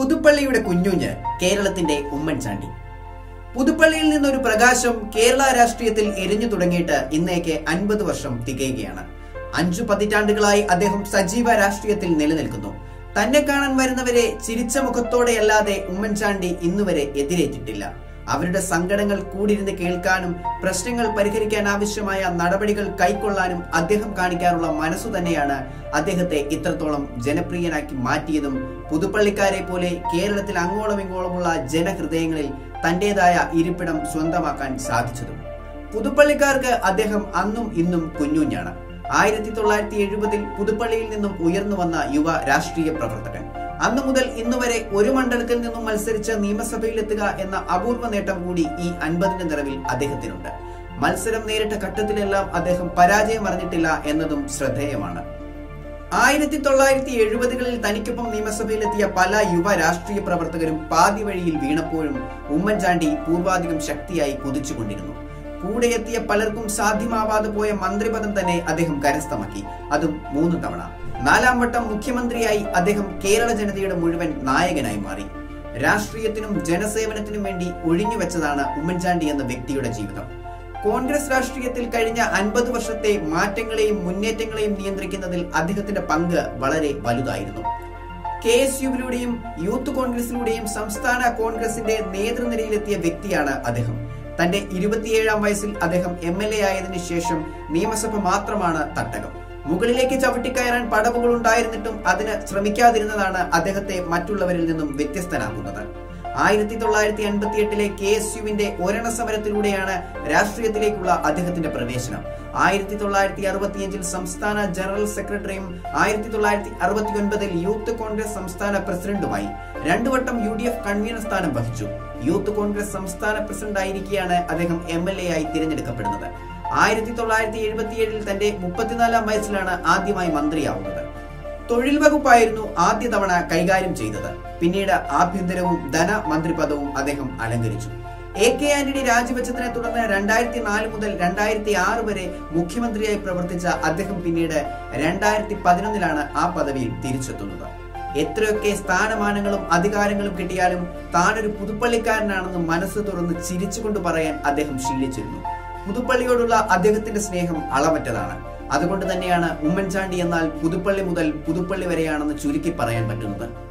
പുതുപ്പള്ളിയുടെ കുഞ്ഞുഞ്ഞ് കേരളത്തിന്റെ ഉമ്മൻചാണ്ടി പുതുപ്പള്ളിയിൽ നിന്നൊരു പ്രകാശം കേരള രാഷ്ട്രീയത്തിൽ എരിഞ്ഞു തുടങ്ങിയിട്ട് ഇന്നേക്ക് അൻപത് വർഷം തികയുകയാണ് അഞ്ചു പതിറ്റാണ്ടുകളായി അദ്ദേഹം സജീവ രാഷ്ട്രീയത്തിൽ നിലനിൽക്കുന്നു തന്നെ കാണാൻ വരുന്നവരെ ചിരിച്ച മുഖത്തോടെയല്ലാതെ ഉമ്മൻചാണ്ടി ഇന്നുവരെ എതിരേറ്റിട്ടില്ല അവരുടെ സങ്കടങ്ങൾ കൂടിയിരുന്ന് കേൾക്കാനും പ്രശ്നങ്ങൾ പരിഹരിക്കാൻ ആവശ്യമായ നടപടികൾ കൈക്കൊള്ളാനും അദ്ദേഹം കാണിക്കാറുള്ള മനസ്സു തന്നെയാണ് അദ്ദേഹത്തെ ഇത്രത്തോളം ജനപ്രിയനാക്കി മാറ്റിയതും പുതുപ്പള്ളിക്കാരെ പോലെ കേരളത്തിൽ അങ്ങോളം ഇങ്ങോളമുള്ള ജനഹൃദയങ്ങളിൽ തന്റേതായ ഇരിപ്പിടം സ്വന്തമാക്കാൻ സാധിച്ചതും പുതുപ്പള്ളിക്കാർക്ക് അദ്ദേഹം അന്നും ഇന്നും കുഞ്ഞുഞ്ഞാണ് ആയിരത്തി തൊള്ളായിരത്തി എഴുപതിൽ പുതുപ്പള്ളിയിൽ നിന്നും ഉയർന്നു വന്ന യുവ രാഷ്ട്രീയ പ്രവർത്തകൻ അന്നു മുതൽ ഇന്നുവരെ ഒരു മണ്ഡലത്തിൽ നിന്നും മത്സരിച്ച് നിയമസഭയിലെത്തുക എന്ന അപൂർവ നേട്ടം കൂടി ഈ അൻപതിന്റെ നിറവിൽ അദ്ദേഹത്തിനുണ്ട് മത്സരം നേരിട്ട ഘട്ടത്തിലെല്ലാം അദ്ദേഹം പരാജയം അറിഞ്ഞിട്ടില്ല എന്നതും ശ്രദ്ധേയമാണ് ആയിരത്തി തൊള്ളായിരത്തി എഴുപതുകളിൽ തനിക്കൊപ്പം നിയമസഭയിലെത്തിയ പല യുവ രാഷ്ട്രീയ പ്രവർത്തകരും പാതി വഴിയിൽ വീണപ്പോഴും ഉമ്മൻചാണ്ടി പൂർവാധികം ശക്തിയായി കുതിച്ചുകൊണ്ടിരുന്നു കൂടെ എത്തിയ പലർക്കും സാധ്യമാവാതെ പോയ മന്ത്രിപദം തന്നെ അദ്ദേഹം കരസ്ഥമാക്കി അതും മൂന്ന് തവണ നാലാം വട്ടം മുഖ്യമന്ത്രിയായി അദ്ദേഹം കേരള ജനതയുടെ മുഴുവൻ നായകനായി മാറി രാഷ്ട്രീയത്തിനും ജനസേവനത്തിനും വേണ്ടി ഒഴിഞ്ഞുവെച്ചതാണ് ഉമ്മൻചാണ്ടി എന്ന വ്യക്തിയുടെ ജീവിതം കോൺഗ്രസ് രാഷ്ട്രീയത്തിൽ കഴിഞ്ഞ അൻപത് വർഷത്തെ മാറ്റങ്ങളെയും മുന്നേറ്റങ്ങളെയും നിയന്ത്രിക്കുന്നതിൽ അദ്ദേഹത്തിന്റെ പങ്ക് വളരെ വലുതായിരുന്നു കെ എസ് യുവിലൂടെയും യൂത്ത് കോൺഗ്രസിലൂടെയും സംസ്ഥാന കോൺഗ്രസിന്റെ നേതൃനിരയിലെത്തിയ വ്യക്തിയാണ് അദ്ദേഹം തന്റെ ഇരുപത്തിയേഴാം വയസ്സിൽ അദ്ദേഹം എം എൽ എ ആയതിനു ശേഷം നിയമസഭ മാത്രമാണ് തട്ടകം മുകളിലേക്ക് ചവിട്ടിക്കയറാൻ പടവുകൾ ഉണ്ടായിരുന്നിട്ടും അതിന് ശ്രമിക്കാതിരുന്നതാണ് അദ്ദേഹത്തെ മറ്റുള്ളവരിൽ നിന്നും വ്യത്യസ്തനാക്കുന്നത് ആയിരത്തി തൊള്ളായിരത്തി അൻപത്തി എട്ടിലെ കെ എസ് യുവിന്റെ ഒരെണ്ണ സമരത്തിലൂടെയാണ് രാഷ്ട്രീയത്തിലേക്കുള്ള അദ്ദേഹത്തിന്റെ പ്രവേശനം ആയിരത്തി തൊള്ളായിരത്തി അറുപത്തിയഞ്ചിൽ സംസ്ഥാന ജനറൽ സെക്രട്ടറിയും ആയിരത്തി തൊള്ളായിരത്തി അറുപത്തി ഒൻപതിൽ യൂത്ത് കോൺഗ്രസ് സംസ്ഥാന പ്രസിഡന്റുമായി രണ്ടു വട്ടം യു ഡി എഫ് കൺവീനർ സ്ഥാനം വഹിച്ചു യൂത്ത് കോൺഗ്രസ് സംസ്ഥാന പ്രസിഡന്റ് ആയിരിക്കെയാണ് അദ്ദേഹം എം എൽ എ ആയി തിരഞ്ഞെടുക്കപ്പെടുന്നത് ആയിരത്തി തൊള്ളായിരത്തി എഴുപത്തിയേഴിൽ തന്റെ മുപ്പത്തിനാലാം വയസ്സിലാണ് ആദ്യമായി മന്ത്രിയാവുന്നത് തൊഴിൽ വകുപ്പായിരുന്നു ആദ്യ തവണ കൈകാര്യം ചെയ്തത് പിന്നീട് ആഭ്യന്തരവും ധന മന്ത്രിപദവും അദ്ദേഹം അലങ്കരിച്ചു എ കെ ആന്റണി രാജിവെച്ചതിനെ തുടർന്ന് രണ്ടായിരത്തി നാല് മുതൽ രണ്ടായിരത്തി ആറ് വരെ മുഖ്യമന്ത്രിയായി പ്രവർത്തിച്ച അദ്ദേഹം പിന്നീട് രണ്ടായിരത്തി പതിനൊന്നിലാണ് ആ പദവിയിൽ തിരിച്ചെത്തുന്നത് എത്രയൊക്കെ സ്ഥാനമാനങ്ങളും അധികാരങ്ങളും കിട്ടിയാലും താനൊരു പുതുപ്പള്ളിക്കാരനാണെന്ന് മനസ്സ് തുറന്ന് ചിരിച്ചുകൊണ്ട് പറയാൻ അദ്ദേഹം ശീലിച്ചിരുന്നു പുതുപ്പള്ളിയോടുള്ള അദ്ദേഹത്തിന്റെ സ്നേഹം അളവറ്റതാണ് അതുകൊണ്ട് തന്നെയാണ് ഉമ്മൻചാണ്ടി എന്നാൽ പുതുപ്പള്ളി മുതൽ പുതുപ്പള്ളി വരെയാണെന്ന് ചുരുക്കി പറയാൻ പറ്റുന്നത്